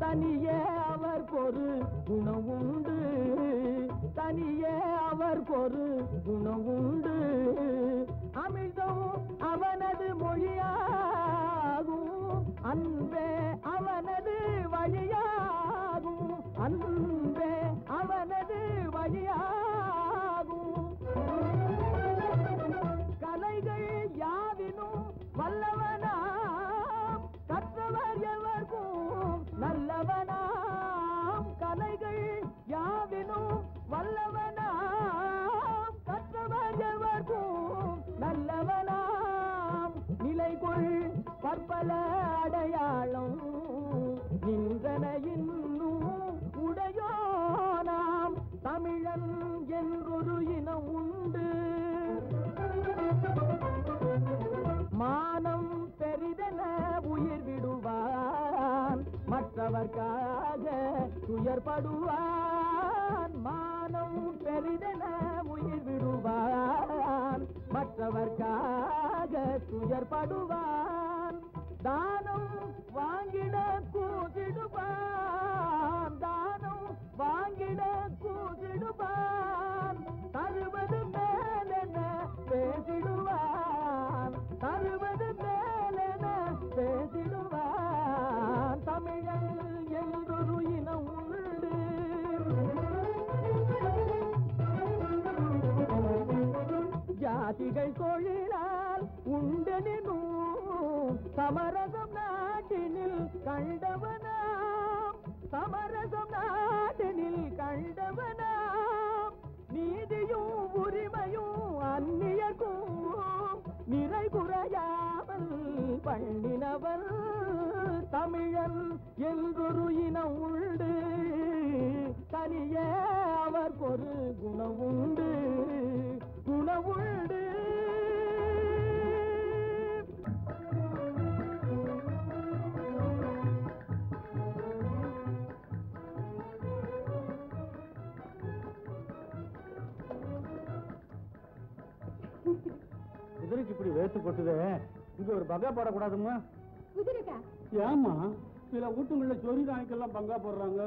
தனியே அவர் பொரு குணம் உண்டு தனியே அவர் பொரு குணம் உண்டு அமிழ்தம் அவனது மொழியாகும் அன்பே அவனது வழியாகும் அன்பே அவனது வழியாகும் கலைகள் யாவினும் வல்லவனாம் கற்றவர் எவர்க்கும் நல்லவனாம் கலைகள் யாவினும் வல்லவனாம் கற்றவர் எவர்க்கும் நல்லவனாம் நிலை கொள் பற்பல அடையாளம் நின்றன இன்னும் உடையோனாம் தமிழன் என்றொரு இனம் உண்டு மானம் பெரிதென உயிர் விடுவான் மற்றவர்க்காக துயர்படுவான் மானம் பெரிதென உயிர் விடுவான் மற்றவர்க்காக துயர்படுவான் தானம் வாங்கிட கூதிடுவான் தானம் வாங்கிட கூதிடுவான் தருவது மேலென பேசிடுவான் தருவது மேலென பேசிடுவான் தமிழன் என்றொரு இனம் உண்டு ஜாதிகள் தொழிலால் உண்டெனும் சமரசம் நாட்டினில் கண்டவனாம் சமரசம் நாட்டினில் கண்டவனாம் நீதியும் உரிமையும் அந்நியர்க்கும் நிறை குறையாமல் பண்ணினவன் தமிழன் என்றொரு இனம் உண்டு தனியே அவர் ஒரு குணம் உண்டு குணம் உண்டு குதிரைக்கு இப்படி வேத்து கொட்டுதே இங்க ஒரு பகா போடக்கூடாதுமா குதிரைக்கா ஏமா சில வீட்டுங்கள்ல சொறி தானிக்கெல்லாம் பங்கா போடுறாங்க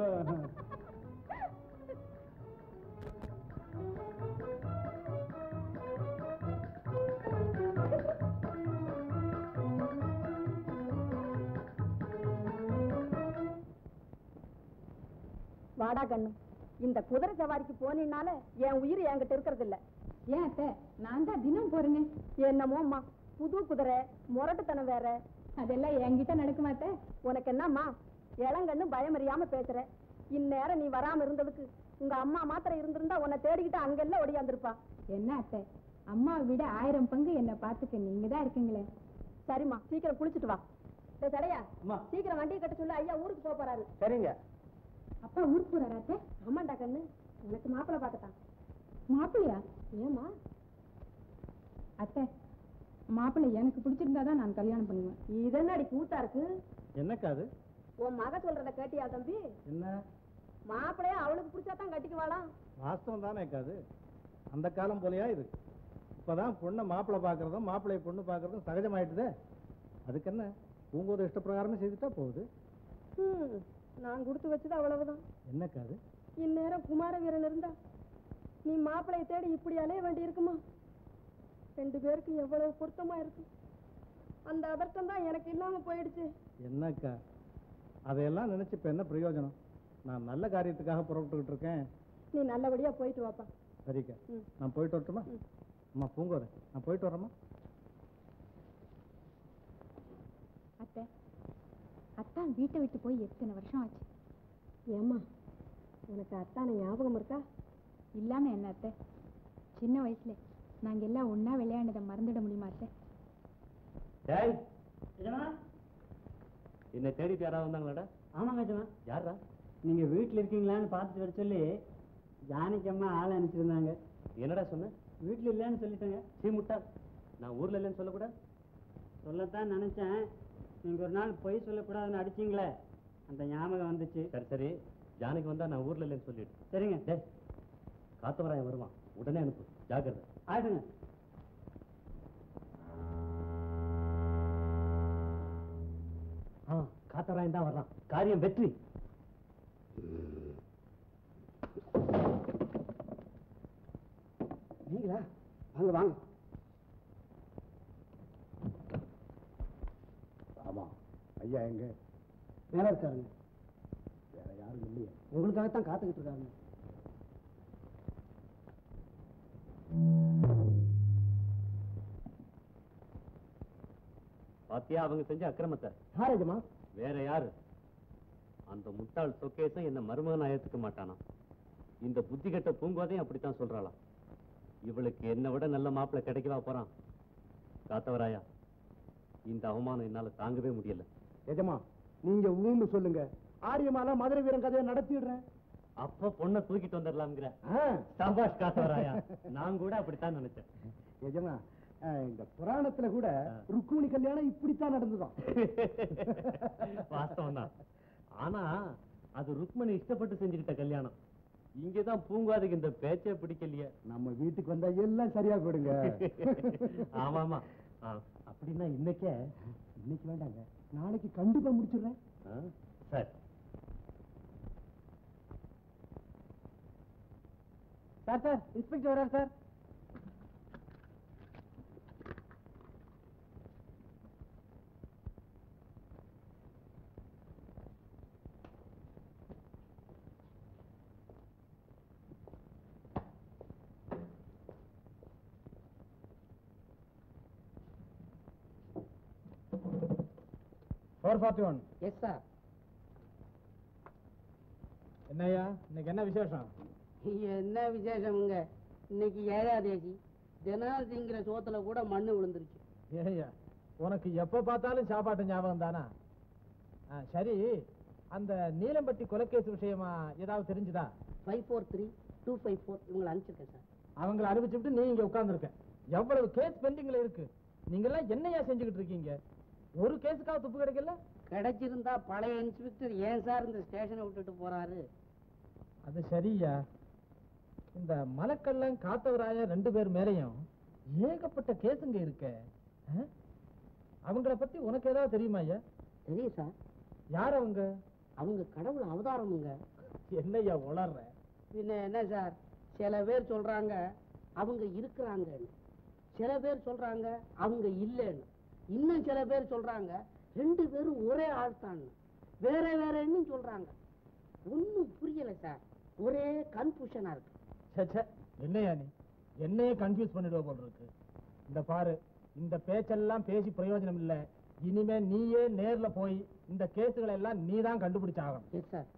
வாடா கண்ணு இந்த குதிரை சவாரிக்கு போனீனால என் உயிர் என்கிட்ட இருக்கிறது இல்ல ஏன் அத்தை நான் தான் தினம் போறேனே என்னமோம்மா புது குதிரை முரட்டுத்தனம் வேற அதெல்லாம் என்கிட்ட நடக்குமா அத்தை உனக்கு என்னம்மா இளங்கண்ணு பயம் அறியாம பேசுற இந்நேரம் நீ வராம இருந்ததுக்கு உங்க அம்மா மாத்திரம் இருந்திருந்தா உன்னை தேடிக்கிட்டு அங்கெல்லாம் ஒடியாந்திருப்பா என்ன அத்தை அம்மாவை விட ஆயிரம் பங்கு என்ன பார்த்துக்க நீங்க தான் இருக்கீங்களே சரிம்மா சீக்கிரம் குளிச்சுட்டு வா டேய் சடையா அம்மா. சீக்கிரம் வண்டியை கட்ட சொல்லு ஐயா ஊருக்கு போக போறாரு சரிங்க அப்பா ஊருக்கு போறாரா அத்தை ஆமாண்டா கண்ணு உனக்கு மாப்பிள்ளை பார்க்கத்தான் மாப்பிள்ளையா ஏமா அத்தை மாப்பிள்ளை எனக்கு பிடிச்சிருந்தா தான் நான் கல்யாணம் பண்ணுவேன் இதென்னடி கூத்தா இருக்கு என்னக்கா அது உன் மக சொல்றத கேட்டியா தம்பி என்ன மாப்பிள்ளைய அவளுக்கு பிடிச்சாதான் கட்டிக்குவாளாம் வாஸ்தவம் தானே அது அந்த காலம் போலயா இது இப்பதான் பொண்ணை மாப்பிள்ளை பார்க்கறதும் மாப்பிள்ளைய பொண்ணு பார்க்கறதும் சகஜமாயிட்டுதே அதுக்கு என்ன பூங்கோத இஷ்டப்பிரகாரமே செய்துட்டா போகுது ஹம், நான் கொடுத்து வச்சது அவ்வளவுதான் என்னக்கா அது இந்நேரம் குமார வீரன் இருந்தா நீ மாப்பிளைய தேடி இப்படி அலைய வேண்டி இருக்குமா ரெண்டு பேருக்கும் எவ்வளவு பொருத்தமா இருக்கு அந்த அதர்த்தம் தான் எனக்கு இல்லாம போயிடுச்சு என்னக்கா அதையெல்லாம் நினைச்சு இப்ப என்ன பிரயோஜனம் நான் நல்ல காரியத்துக்காக புறப்பட்டுக்கிட்டு இருக்கேன் நீ நல்லபடியா போயிட்டு வாப்பா சரிக்கா ம். நான் போயிட்டு வரட்டுமா ம். அம்மா பூங்கோத நான் போயிட்டு வரேம்மா அத்தை அத்தான் வீட்டை விட்டு போய் எத்தனை வருஷம் ஆச்சு ஏம்மா உனக்கு அத்தான ஞாபகம் இருக்கா இல்லாம என்ன அத்தை சின்ன வயசுல நாங்க எல்லாம் ஒண்ணா விளையாண்டதை மறந்துட முடியுமா அத்தை டேய் என்னை தேடிட்டு யாராவது வந்தாங்களாடா ஆமாங்க ஜமா யாரா நீங்க வீட்டுல இருக்கீங்களான்னு பார்த்துட்டு வர சொல்லி ஜானகி அம்மா ஆள் அனுப்பிச்சிருந்தாங்க என்னடா சொன்ன வீட்டுல இல்லைன்னு சொல்லிட்டாங்க சீ முட்டா நான் ஊர்ல இல்லைன்னு சொல்லக்கூடாது சொல்லத்தான் நினைச்சேன் நீங்க ஒரு நாள் பொய் சொல்லக்கூடாதுன்னு அடிச்சீங்களே அந்த ஞாபகம் வந்துச்சு சரி சரி ஜானகி வந்தா நான் ஊர்ல இல்லைன்னு சொல்லிடு சரிங்க டேய் காத்தவராயன் வருவான் உடனே அனுப்பு ஜாக்கிரதை ஆயிடுங்க ஆ காத்தவராயன் தான் வர்றான் காரியம் வெற்றி நீங்களா வாங்க வாங்க ஆமா ஐயா எங்க மேல இருக்காருங்க வேற யாரும் இல்லையே உங்களுக்காகத்தான் காத்துக்கிட்டு இருக்காருங்க பாத்தியா அவங்க செஞ்ச அக்கிரமத்தை யாரேஜமா வேற யாரு அந்த முட்டாள் சொக்கேசம் என்ன மருமகனா ஏத்துக்க மாட்டானா இந்த புத்தி கெட்ட பூங்கோதையும் அப்படித்தான் சொல்றாளாம் இவளுக்கு என்னை விட நல்ல மாப்பிள்ளை கிடைக்கவா போறான் காத்தவராயா இந்த அவமானம் என்னால தாங்கவே முடியல எஜமா நீங்க ஊன்னு சொல்லுங்க ஆரியமாலா மதுரை வீரன் கதையை நடத்திடுறேன் அப்ப பொண்ணை தூக்கிட்டு வந்துடலாம்ங்கிற ஆ, சபாஷ் காத்தவராயா நான் கூட அப்படித்தான் நினைச்சேன் எஜமா ஆ, இந்த புராணத்துல கூட ருக்குமணி கல்யாணம் இப்படித்தான் நடந்துதான் வாஸ்தவம் தான் ஆனா அது ருக்மணி இஷ்டப்பட்டு செஞ்சுக்கிட்ட கல்யாணம் இங்கதான் பூங்காதுக்கு இந்த பேச்சே பிடிக்கலையே நம்ம வீட்டுக்கு வந்தா எல்லாம் சரியா போடுங்க ஆமாமா ஆ, அப்படின்னா இன்னைக்கே இன்னைக்கு வேண்டாங்க நாளைக்கு கண்டிப்பா முடிச்சிடுறேன் ஆ, சரி சார் சார் இன்ஸ்பெக்டர் வர்றார் sir four forty one yes sir என்னய்யா இன்னைக்கு என்ன விசேஷம் என்ன விசேஷமுங்க இன்னைக்கு ஏழாதேசி தினம் திங்கிற சோத்துல கூட மண்ணு விழுந்துருச்சு ஏய்யா உனக்கு எப்ப பார்த்தாலும் சாப்பாட்டு ஞாபகம் தானா ஆ, சரி அந்த நீலம்பட்டி கொலைக்கேஸ் விஷயமா ஏதாவது தெரிஞ்சுதா five four three two five four இவங்களை அனுப்பிச்சிருக்கேன் சார் அவங்கள அறிவிச்சுட்டு நீ இங்க உட்கார்ந்துருக்க எவ்வளவு கேஸ் பெண்டிங்ல இருக்கு நீங்க எல்லாம் என்னையா செஞ்சுக்கிட்டு இருக்கீங்க ஒரு கேஸுக்காக துப்பு கிடைக்கல கிடைச்சிருந்தா பழைய இன்ஸ்பெக்டர் ஏன் சார் இந்த ஸ்டேஷனை விட்டுட்டு போறாரு அது சரியா இந்த மலக்கள்ளன் காத்தவராய ரெண்டு பேர் மேலையும் ஏகப்பட்ட கேஸுங்க இருக்க அவங்கள பத்தி உனக்கு ஏதாவது தெரியுமா ஐயா தெரியும் சார் யார் அவங்க அவங்க கடவுள் அவதாரமுங்க என்னய்யா உளர்ற பின்ன என்ன சார் சில பேர் சொல்றாங்க அவங்க இருக்கிறாங்கன்னு சில பேர் சொல்றாங்க அவங்க இல்லைன்னு இன்னும் சில பேர் சொல்றாங்க ரெண்டு பேரும் ஒரே ஆள் தான் வேற வேறன்னு சொல்றாங்க ஒன்றும் புரியல சார் ஒரே கன்ஃபியூஷனா இருக்கு ச்சே, ச்சே, என்னய்யா நீ என்னையே கன்ஃபியூஸ் பண்ணிடுவ போல இருக்கு இந்த பாரு இந்த பேச்செல்லாம் பேசி பிரயோஜனம் இல்ல இனிமே நீயே நேர்ல போய் இந்த கேஸுகளை எல்லாம் நீ தான் கண்டுபிடிச்சாகணும் எஸ் சார்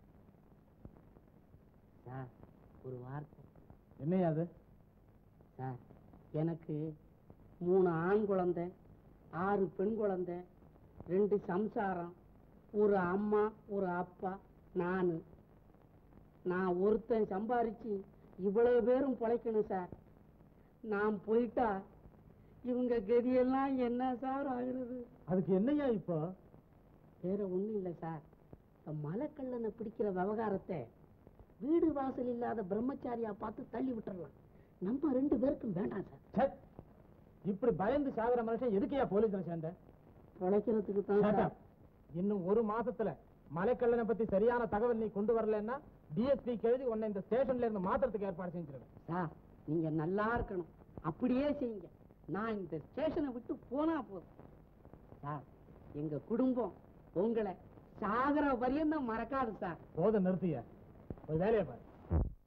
சார் ஒரு வார்த்தை என்னய்யா அது சார் எனக்கு மூணு ஆண் குழந்தை ஆறு பெண் குழந்தை ரெண்டு சம்சாரம் ஒரு அம்மா ஒரு அப்பா நான் நான் ஒருத்தன் சம்பாரிச்சு இவ்வளவு பேரும் பிழைக்கணும் சார் நான் போயிட்டா இவங்க கதியெல்லாம் என்ன சார் ஆகுறது அதுக்கு என்னய்யா இப்போ வேற ஒண்ணும் இல்லை சார் இந்த மலைக்கல்லனை பிடிக்கிற விவகாரத்தை வீடு வாசல் இல்லாத பிரம்மச்சாரியா பார்த்து தள்ளி விட்டுறலாம் நம்ம ரெண்டு பேருக்கும் வேண்டாம் சார் ச்சே, இப்படி பயந்து சாகுற மனுஷன் எதுக்குயா போலீஸ்ல சேர்ந்த பிழைக்கிறதுக்கு தான் Shut சார் up. இன்னும் ஒரு மாசத்துல மலைக்கல்லனை பத்தி சரியான தகவல் நீ கொண்டு வரலன்னா டிஎஸ்பி எழுதி உன்னை இந்த ஸ்டேஷன்ல இருந்து மாத்துறதுக்கு ஏற்பாடு செஞ்சிருவேன் சார் நீங்க நல்லா இருக்கணும் அப்படியே செய்யுங்க நான் இந்த ஸ்டேஷனை விட்டு போனா போதும் சார் எங்க குடும்பம் உங்களை சாகர வரையும் தான் மறக்காது சார் போதும் நிறுத்திய போய் வேலையை பாரு